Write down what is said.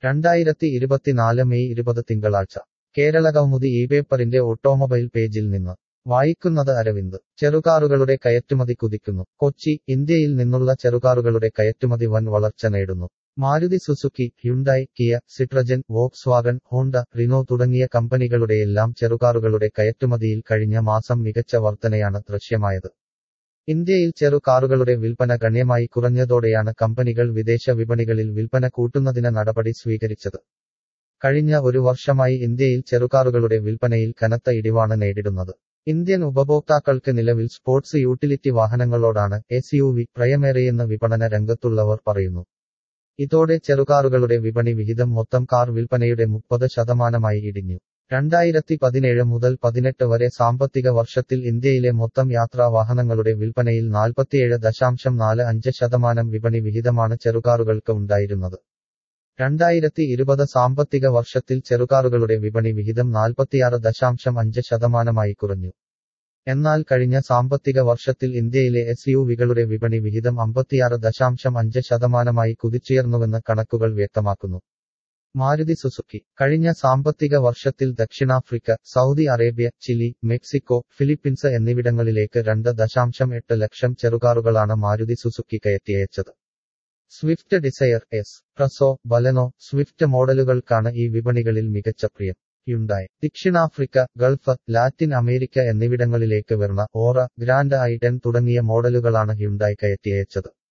രണ്ടായിരത്തി ഇരുപത്തിനാല് മെയ് ഇരുപത് തിങ്കളാഴ്ച കേരള കൗമുദി ഈ പേപ്പറിന്റെ ഓട്ടോമൊബൈൽ പേജിൽ നിന്ന് വായിക്കുന്നത് അരവിന്ദ് ചെറുകാറുകളുടെ കയറ്റുമതി കുതിക്കുന്നു കൊച്ചി ഇന്ത്യയിൽ നിന്നുള്ള ചെറുകാറുകളുടെ കയറ്റുമതി വൻ വളർച്ച നേടുന്നു Maruti Suzuki Hyundai Kia Citroen Volkswagen Honda Renault തുടങ്ങിയ കമ്പനികളുടെയെല്ലാം ചെറുകാറുകളുടെ കയറ്റുമതിയിൽ കഴിഞ്ഞ മാസം മികച്ച വർധനയാണ് ദൃശ്യമായത് ഇന്ത്യയിൽ ചെറു കാറുകളുടെ വിൽപ്പന ഗണ്യമായി കുറഞ്ഞതോടെയാണ് കമ്പനികൾ വിദേശ വിപണികളിൽ വിൽപ്പന കൂട്ടുന്നതിന് നടപടി സ്വീകരിച്ചത് കഴിഞ്ഞ ഒരു വർഷമായി ഇന്ത്യയിൽ ചെറുകാറുകളുടെ വിൽപ്പനയിൽ കനത്ത ഇടിവാണ് നേരിടുന്നത് ഇന്ത്യൻ ഉപഭോക്താക്കൾക്ക് നിലവിൽ സ്പോർട്സ് യൂട്ടിലിറ്റി വാഹനങ്ങളോടാണ് എസ് യു വി പ്രയമേറിയെന്ന് വിപണന രംഗത്തുള്ളവർ പറയുന്നു ഇതോടെ ചെറുകാറുകളുടെ വിപണി വിഹിതം മൊത്തം കാർ വിൽപ്പനയുടെ മുപ്പത് ശതമാനമായി ഇടിഞ്ഞു രണ്ടായിരത്തി പതിനേഴ് മുതൽ പതിനെട്ട് വരെ സാമ്പത്തിക വർഷത്തിൽ ഇന്ത്യയിലെ മൊത്തം യാത്രാ വാഹനങ്ങളുടെ വിൽപ്പനയിൽ നാൽപ്പത്തിയേഴ് ദശാംശം നാല് അഞ്ച് ശതമാനം വിപണി വിഹിതമാണ് ചെറുകാറുകൾക്ക് ഉണ്ടായിരുന്നത് രണ്ടായിരത്തി ഇരുപത് സാമ്പത്തിക വർഷത്തിൽ ചെറുകാറുകളുടെ വിപണി വിഹിതം നാൽപ്പത്തിയാറ് ദശാംശം അഞ്ച് ശതമാനമായി കുറഞ്ഞു എന്നാൽ കഴിഞ്ഞ സാമ്പത്തിക വർഷത്തിൽ ഇന്ത്യയിലെ എസ് യു വികളുടെ വിപണി വിഹിതം അമ്പത്തിയാറ് ദശാംശം അഞ്ച് ശതമാനമായി കുതിച്ചുയർന്നുവെന്ന് കണക്കുകൾ വ്യക്തമാക്കുന്നു മാരുതി സുസുക്കി കഴിഞ്ഞ സാമ്പത്തിക വർഷത്തിൽ ദക്ഷിണാഫ്രിക്ക Saudi Arabia Chile Mexico Philippines എന്നിവിടങ്ങളിലേക്ക് രണ്ട് ദശാംശം എട്ട് ലക്ഷം ചെറുകാറുകളാണ് മാരുതി സുസുക്കി കയറ്റിയച്ചത് Swift Dzire S Presso Baleno Swift മോഡലുകൾക്കാണ് ഈ വിപണികളിൽ മികച്ച പ്രിയം യുണ്ടായി ദക്ഷിണാഫ്രിക്ക ഗൾഫ് ലാറ്റിൻ അമേരിക്ക എന്നിവിടങ്ങളിലേക്ക് വരുന്ന ഓറ ഗ്രാൻഡ് ഐ ടെൻ തുടങ്ങിയ മോഡലുകളാണ് ഹ്യുണ്ടായി കയറ്റിയച്ചത്